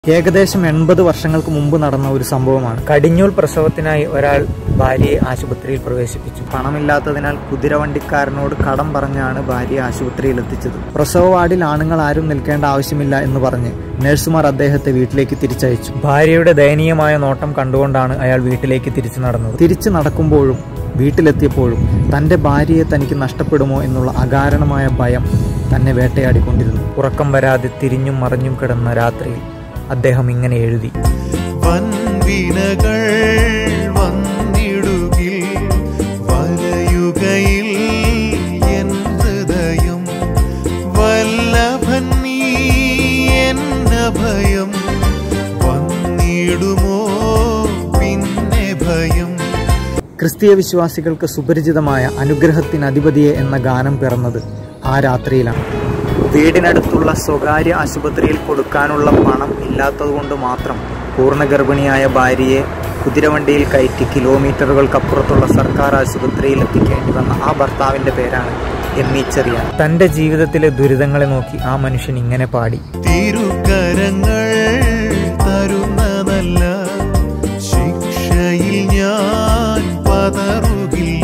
ഏകദേശം എൺപത് വർഷങ്ങൾക്ക് മുമ്പ് നടന്ന ഒരു സംഭവമാണ് കടിഞ്ഞൂൽ പ്രസവത്തിനായി ഒരാൾ ഭാര്യയെ ആശുപത്രിയിൽ പ്രവേശിപ്പിച്ചു പണമില്ലാത്തതിനാൽ കുതിരവണ്ടിക്കാരനോട് കടം പറഞ്ഞാണ് ഭാര്യയെ ആശുപത്രിയിൽ എത്തിച്ചത് പ്രസവ വാർഡിൽ ആണുങ്ങൾ ആരും നിൽക്കേണ്ട ആവശ്യമില്ല എന്ന് പറഞ്ഞ് നഴ്സുമാർ അദ്ദേഹത്തെ വീട്ടിലേക്ക് തിരിച്ചയച്ചു ഭാര്യയുടെ ദയനീയമായ നോട്ടം കണ്ടുകൊണ്ടാണ് അയാൾ വീട്ടിലേക്ക് തിരിച്ചു നടന്നത് തിരിച്ചു നടക്കുമ്പോഴും വീട്ടിലെത്തിയപ്പോഴും തന്റെ ഭാര്യയെ തനിക്ക് നഷ്ടപ്പെടുമോ എന്നുള്ള അകാരണമായ ഭയം തന്നെ വേട്ടയാടിക്കൊണ്ടിരുന്നു ഉറക്കം വരാതെ തിരിഞ്ഞും മറിഞ്ഞും കിടന്ന രാത്രിയിൽ അദ്ദേഹം ഇങ്ങനെ എഴുതി വൻവിനകൾ വന്നിടുകിൽ വലയുകയിൽ എൻ ഹൃദയം വല്ലഭൻ നീ എന്ന ഭയം വന്നിടുമോ പിന്നെ ഭയം ക്രിസ്തീയ വിശ്വാസികൾക്ക് സുപരിചിതമായ അനുഗ്രഹത്തിനധിപതിയെ എന്ന ഗാനം പിറന്നത് ആ രാത്രിയിലാണ് വീടിനടുത്തുള്ള സ്വകാര്യ ആശുപത്രിയിൽ കൊടുക്കാനുള്ള പണം ഇല്ലാത്തതുകൊണ്ട് മാത്രം പൂർണ്ണഗർഭിണിയായ ഭാര്യയെ കുതിരവണ്ടിയിൽ കയറ്റി കിലോമീറ്ററുകൾക്കപ്പുറത്തുള്ള സർക്കാർ ആശുപത്രിയിൽ എത്തിക്കേണ്ടി വന്ന ആ ഭർത്താവിന്റെ പേരാണ് എന്നീച്ചെറിയാൻ തന്റെ ജീവിതത്തിലെ ദുരിതങ്ങളെ നോക്കി ആ മനുഷ്യൻ ഇങ്ങനെ പാടി തിരുക്കരങ്ങൾ തരുന്ന നല്ല ശിക്ഷയിൽ ഞാൻ പതറുകില്ല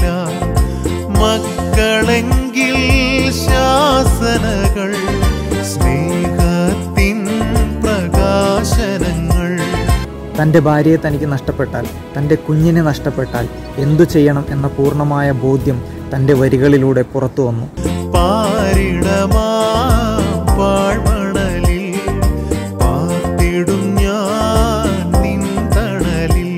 മക്കളെങ്കിൽ ശാസനകൾ സ്നേഹത്തിൻ പ്രകാശനങ്ങൾ തന്റെ ഭാര്യയെ തനിക്ക് നഷ്ടപ്പെട്ടാൽ തന്റെ കുഞ്ഞിനെ നഷ്ടപ്പെട്ടാൽ എന്തു ചെയ്യണം എന്ന പൂർണ്ണമായ ബോധ്യം തന്റെ വരികളിലൂടെ പുറത്തു വന്നു പാരിടമാ പാഴ്മണലിൽ പാർത്തിടും ഞാൻ നിൻ തണലിൽ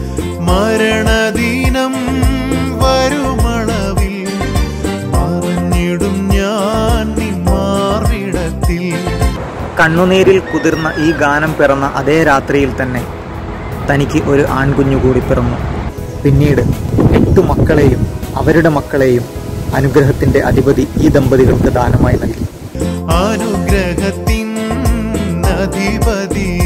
മരണദിനം വരുമളവിൽ മറഞ്ഞിടും ഞാൻ നിൻ മാറിടത്തിൽ കണ്ണുനീരിൽ കുതിർന്ന ഈ ഗാനം പിറന്ന അതേ രാത്രിയിൽ തന്നെ തനിക്ക് ഒരു ആൺകുഞ്ഞു കൂടി പിറന്നു പിന്നീട് എട്ടു മക്കളെയും അവരുടെ മക്കളെയും അനുഗ്രഹത്തിന്റെ അധിപതി ഈ ദമ്പതികൾക്ക് ദാനമായി നൽകി അനുഗ്രഹത്തിൻ അധിപതി